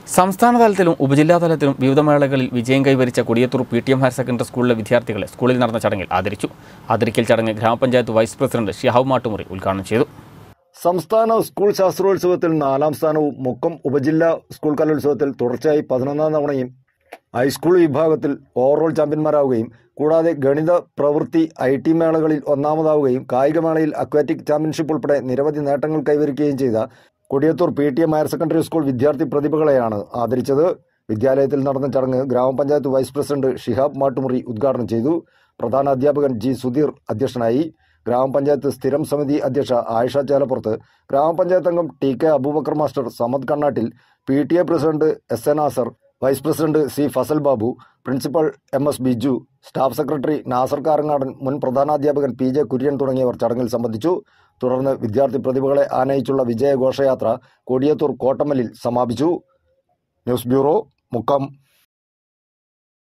സംസ്ഥാന തലത്തിലും ഉപജില്ലാ തലത്തിലും വിവിധ മേളകളിൽ വിജയം കൈവരിച്ച Kodiyathur P T M higher secondary സ്കൂളിലെ വിദ്യാർത്ഥികളെ സ്കൂളിൽ നടന്ന ചടങ്ങിൽ ആദരിച്ചു ആദരിക്കൽ ചടങ്ങ് ഗ്രാമപഞ്ചായത്ത് വൈസ് പ്രസിഡന്റ് ഷിഹാബ് മാട്ടുമുറി ഉദ്ഘാടനം ചെയ്തു സംസ്ഥാന സ്കൂൾ ശാസ്ത്രോത്സവത്തിൽ നാലാം സ്ഥാനവും മുക്കം ഉപജില്ലാ സ്കൂൾ കലോത്സവത്തിൽ തുടർച്ചയായി പതിനൊന്നാം തവണയും ഹൈസ്കൂൾ വിഭാഗത്തിൽ ഓവറോൾ ചാമ്പ്യന്മാരാവുകയും കൂടാതെ ഗണിത പ്രവൃത്തി ഐ ടി മേളകളിൽ ഒന്നാമതാവുകയും കായികമേളയിൽ അക്വാറ്റിക് ചാമ്പ്യൻഷിപ്പ് ഉൾപ്പെടെ നിരവധി നേട്ടങ്ങൾ കൈവരിക്കുകയും ചെയ്ത Kodiyathur P T M higher secondary school വിദ്യാർത്ഥി പ്രതിഭകളെയാണ് ആദരിച്ചത് വിദ്യാലയത്തിൽ നടന്ന ചടങ്ങ് ഗ്രാമപഞ്ചായത്ത് വൈസ് പ്രസിഡന്റ് ഷിഹാബ് മാട്ടുമുറി ഉദ്ഘാടനം ചെയ്തു പ്രധാന അധ്യാപകൻ ജി സുധീർ അധ്യക്ഷനായി ഗ്രാമപഞ്ചായത്ത് സ്ഥിരം സമിതി അധ്യക്ഷ ആയിഷ ചേലപ്പുറത്ത് ഗ്രാമപഞ്ചായത്ത് അംഗം T K Abubakar master Samad കണ്ണാട്ടിൽ P T A president S A Nasar vice president C Fazal Babu principal M S Biju staff secretary Nasar Karangadan മുൻ പ്രധാനാധ്യാപകൻ പി ജെ കുര്യൻ തുടങ്ങിയവർ ചടങ്ങിൽ സംബന്ധിച്ചു തുടർന്ന് വിദ്യാർത്ഥി പ്രതിഭകളെ ആനയിച്ചുള്ള വിജയ ഘോഷയാത്ര കൊടിയത്തൂർ കോട്ടമ്മലിൽ സമാപിച്ചു ന്യൂസ് ബ്യൂറോ മുക്കം